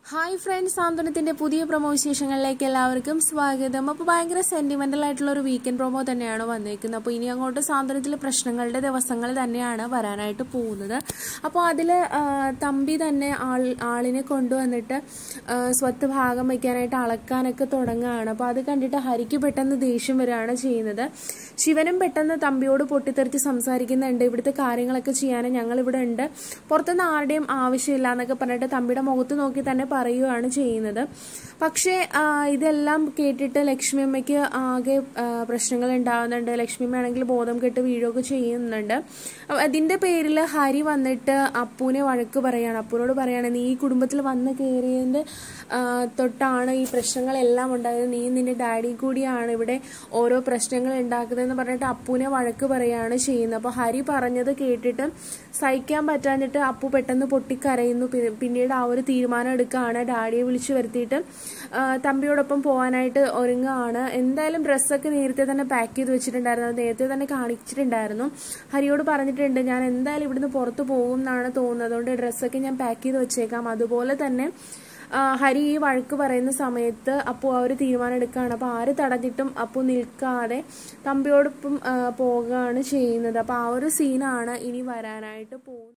hi friends സാന്ത്വനത്തിന്റെ പുതിയ promo വിശേഷങ്ങളിലേക്ക് എല്ലാവർക്കും സ്വാഗതം അപ്പോൾ ഭയങ്കര സെന്റിമെന്റൽ ആയിട്ടുള്ള ഒരു വീക്കെൻഡ് പ്രൊമോ തന്നെയാണ് വന്നേക്കുന്നത് അപ്പോൾ ഇനി അങ്ങോട്ട് സാന്ത്വനത്തിലെ പ്രശ്നങ്ങളുടെ ദിവസങ്ങൾ തന്നെയാണ് വരാനായിട്ട് പോകുന്നത് അപ്പോൾ അതിൽ തമ്പി തന്നെ ആൾ ആളിനെ കൊണ്ടുവന്നിട്ട് ആ, സ്വത്ത് ഭാഗം വയ്ക്കാനായിട്ട് അളക്കാനൊക്കെ തുടങ്ങുകയാണ് അപ്പോൾ അത് കണ്ടിട്ട് ഹരിക്ക് പെട്ടെന്ന് ദേഷ്യം വരികയാണ് ചെയ്യുന്നത് ശിവനും പെട്ടെന്ന് തമ്പിയോട് പൊട്ടിത്തെറിച്ച് സംസാരിക്കുന്നുണ്ട് ഇവിടുത്തെ കാര്യങ്ങളൊക്കെ ചെയ്യാൻ ഞങ്ങൾ ഇവിടെ ഉണ്ട് പുറത്തുനിന്ന് ആരുടെയും ആവശ്യമില്ല എന്നൊക്കെ പറഞ്ഞിട്ട് തമ്പിയുടെ മുഖത്ത് നോക്കി തന്നെ പറയുകയാണ് ചെയ്യുന്നത് പക്ഷേ ആ, ഇതെല്ലാം കേട്ടിട്ട് ലക്ഷ്മി അമ്മയ്ക്ക് ആകെ ആ, പ്രശ്നങ്ങൾ ഉണ്ടാവുന്നുണ്ട് ലക്ഷ്മി അമ്മയാണെങ്കിൽ ബോധം കെട്ട് വീഴുകയൊക്കെ ചെയ്യുന്നുണ്ട് അപ്പൊ അതിന്റെ പേരിൽ ഹരി വന്നിട്ട് അപ്പൂനെ വഴക്ക് പറയാണ് അപ്പൂനോട് പറയാണ് നീ ഈ കുടുംബത്തിൽ വന്ന് കയറിയതിന്റെ ആ, തൊട്ടാണ് ഈ പ്രശ്നങ്ങളെല്ലാം ഉണ്ടായത് നീ നിന്റെ ഡാഡി കൂടിയാണ് ഇവിടെ ഓരോ പ്രശ്നങ്ങൾ ഉണ്ടാക്കുന്നതെന്ന് പറഞ്ഞിട്ട് അപ്പൂനെ വഴക്ക് പറയാണ് ചെയ്യുന്നത് അപ്പൊ ഹരി പറഞ്ഞത് കേട്ടിട്ട് സഹിക്കാൻ പറ്റാഞ്ഞിട്ട് അപ്പു പെട്ടെന്ന് പൊട്ടിക്കരയുന്നു പി- പിന്നീട് ആ ഒരു തീരുമാനം എടുക്കുകയാണ് ഡാഡിയെ വിളിച്ചു വരുത്തിയിട്ട് ആ, തമ്പിയോടൊപ്പം പോകാനായിട്ട് ഒരുങ്ങുകയാണ് എന്തായാലും ഡ്രസ്സൊക്കെ നേരത്തെ തന്നെ പാക്ക് ചെയ്ത് വെച്ചിട്ടുണ്ടായിരുന്നു അത് നേരത്തെ തന്നെ കാണിച്ചിട്ടുണ്ടായിരുന്നു ഹരിയോട് പറഞ്ഞിട്ടുണ്ട് ഞാൻ എന്തായാലും ഇവിടുന്ന് പുറത്ത് പോകും എന്നാണ് തോന്നുന്നത് അതുകൊണ്ട് ഡ്രസ്സൊക്കെ ഞാൻ പാക്ക് ചെയ്ത് വെച്ചേക്കാം അതുപോലെ തന്നെ ആ, ഹരി ഈ വഴക്ക് പറയുന്ന സമയത്ത് അപ്പു ആ ഒരു തീരുമാനം എടുക്കുകയാണ് അപ്പൊ ആര് തടഞ്ഞിട്ടും അപ്പു നിൽക്കാതെ തമ്പിയോടൊപ്പം ആ, പോകുകയാണ് ചെയ്യുന്നത് അപ്പൊ ആ ഒരു സീനാണ് ഇനി വരാനായിട്ട് പോകുന്നത്